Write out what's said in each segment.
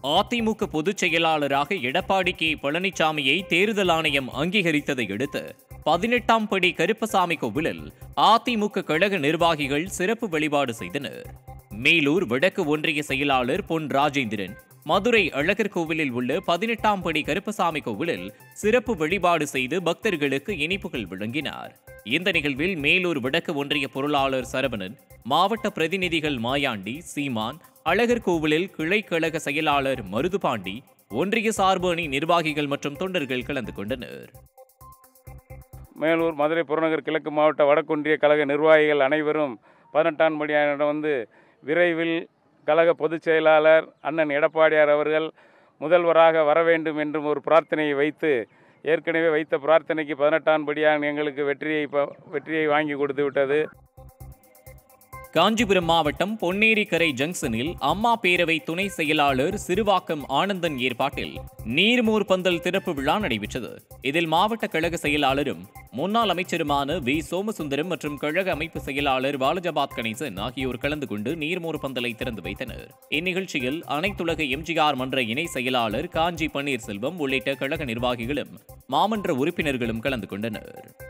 அதிமுக பொதுச் செயலாளராக எடப்பாடி கே பழனிசாமியை தேர்தல் ஆணையம் அங்கீகரித்ததை அடுத்து பதினெட்டாம் படி கருப்பசாமி கோவிலில் அதிமுக கழக நிர்வாகிகள் சிறப்பு வழிபாடு செய்தனர் மேலூர் வடக்கு ஒன்றிய செயலாளர் பொன் ராஜேந்திரன் மதுரை அழகர் கோவிலில் உள்ள பதினெட்டாம் படி கருப்பசாமி கோவிலில் சிறப்பு வழிபாடு செய்து பக்தர்களுக்கு இனிப்புகள் வழங்கினார் இந்த நிகழ்வில் மேலூர் வடக்கு ஒன்றிய பொருளாளர் சரவணன் மாவட்ட பிரதிநிதிகள் மாயாண்டி சீமான் அழகர் கோவிலில் கிளை கழக செயலாளர் மருதுபாண்டி ஒன்றிய சார்பு அணி நிர்வாகிகள் மற்றும் தொண்டர்கள் கலந்து கொண்டனர் மேலூர் மதுரை புறநகர் கிழக்கு மாவட்ட வடக்கொன்றிய கழக நிர்வாகிகள் அனைவரும் பதினெட்டாம் படியாரிடம் வந்து விரைவில் கழக பொதுச் செயலாளர் அண்ணன் எடப்பாடியார் அவர்கள் முதல்வராக வர வேண்டும் என்றும் ஒரு பிரார்த்தனையை வைத்து ஏற்கனவே வைத்த பிரார்த்தனைக்கு பதினெட்டாம் படியான் எங்களுக்கு வெற்றியை ப- வெற்றியை வாங்கி கொடுத்து விட்டது காஞ்சிபுரம் மாவட்டம் பொன்னேரிக்கரை ஜங்ஷனில் அம்மா பேரவை துணை செயலாளர் சிறுவாக்கம் ஆனந்தன் ஏற்பாட்டில் நீர்மூர் பந்தல் திறப்பு விழா நடைபெற்றது இதில் மாவட்ட கழக செயலாளரும் முன்னாள் அமைச்சருமான வி சோமசுந்தரம் மற்றும் கழக அமைப்பு செயலாளர் பாலஜபாத் கணேசன் ஆகியோர் கலந்து கொண்டு நீர்மூர் பந்தலை திறந்து வைத்தனர் இந்நிகழ்ச்சியில் அனைத்துலக எம்ஜிஆர் மன்ற இணை செயலாளர் காஞ்சி பன்னீர்செல்வம் உள்ளிட்ட கழக நிர்வாகிகளும் மாமன்ற உறுப்பினர்களும் கலந்து கொண்டனர்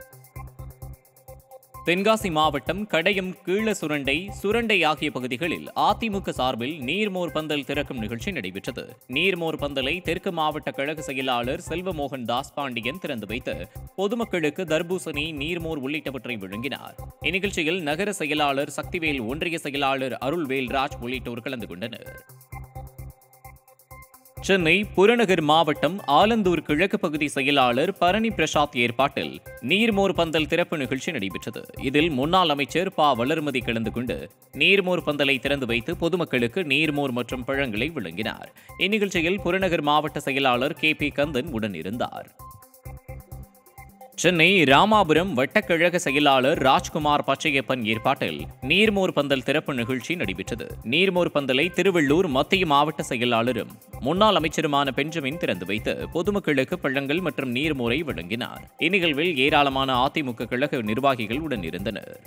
தென்காசி மாவட்டம் கடையம் கீழ சுரண்டை சுரண்டை ஆகிய பகுதிகளில் அதிமுக சார்பில் நீர்மோர் பந்தல் திறக்கும் நிகழ்ச்சி நடைபெற்றது நீர்மோர் பந்தலை தெற்கு மாவட்ட கழக செயலாளர் செல்வமோகன் தாஸ் பாண்டியன் திறந்து வைத்து பொதுமக்களுக்கு தர்பூசணி நீர்மோர் உள்ளிட்டவற்றை வழங்கினார் இந்நிகழ்ச்சியில் நகர செயலாளர் சக்திவேல் ஒன்றிய செயலாளர் அருள்வேல்ராஜ் உள்ளிட்டோர் கலந்து கொண்டனர் சென்னை புறநகர் மாவட்டம் ஆலந்தூர் கிழக்கு பகுதி செயலாளர் பரணி பிரசாத் ஏற்பாட்டில் நீர்மோர் பந்தல் திறப்பு நிகழ்ச்சி நடைபெற்றது இதில் முன்னாள் அமைச்சர் ப வளர்மதி கலந்து கொண்டு நீர்மோர் பந்தலை திறந்து வைத்து பொதுமக்களுக்கு நீர்மோர் மற்றும் பழங்களை வழங்கினார் இந்நிகழ்ச்சியில் புறநகர் மாவட்ட செயலாளர் கே பி கந்தன் உடன் இருந்தார் சென்னை ராமாபுரம் வட்டக்கழக செயலாளர் ராஜ்குமார் பச்சையப்பன் ஏற்பாட்டில் நீர்மோர் பந்தல் திறப்பு நிகழ்ச்சி நடைபெற்றது நீர்மோர் பந்தலை திருவள்ளூர் மத்திய மாவட்ட செயலாளரும் முன்னாள் அமைச்சருமான பெஞ்சமின் திறந்து வைத்து பொதுமக்களுக்கு பழங்கள் மற்றும் நீர்மோரை வழங்கினார் இந்நிகழ்வில் ஏராளமான அதிமுக கழக நிர்வாகிகள் உடன் இருந்தனர்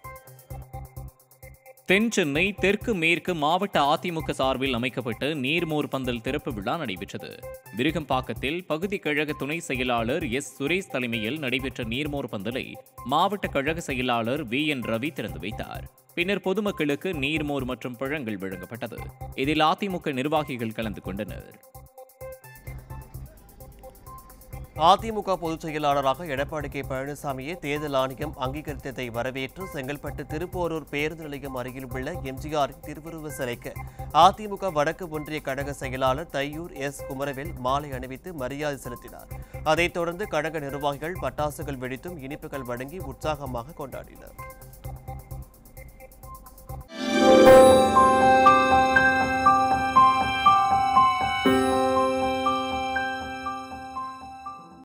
தென் சென்னை தெற்கு மேற்கு மாவட்ட அதிமுக சார்பில் அமைக்கப்பட்ட நீர்மோர் பந்தல் திறப்பு விழா நடைபெற்றது விருகம்பாக்கத்தில் பகுதி கழக துணை செயலாளர் எஸ் சுரேஷ் தலைமையில் நடைபெற்ற நீர்மோர் பந்தலை மாவட்ட கழக செயலாளர் வி என் ரவி திறந்து வைத்தார் பின்னர் பொதுமக்களுக்கு நீர்மோர் மற்றும் பழங்கள் வழங்கப்பட்டது இதில் அதிமுக நிர்வாகிகள் கலந்து கொண்டனர் அதிமுக பொதுச் செயலாளராக எடப்பாடி கே பழனிசாமியை தேர்தல் ஆணையம் அங்கீகரித்ததை வரவேற்று செங்கல்பட்டு திருப்போரூர் பேருந்து நிலையம் அருகில் உள்ள எம்ஜிஆரின் திருவுருவ சிலைக்கு அதிமுக வடக்கு ஒன்றிய கழக செயலாளர் தையூர் எஸ் குமரவேல் மாலை அணிவித்து மரியாதை செலுத்தினார் அதைத் தொடர்ந்து கழக நிர்வாகிகள் பட்டாசுகள் வெடித்தும் இனிப்புகள் வழங்கி உற்சாகமாக கொண்டாடினர்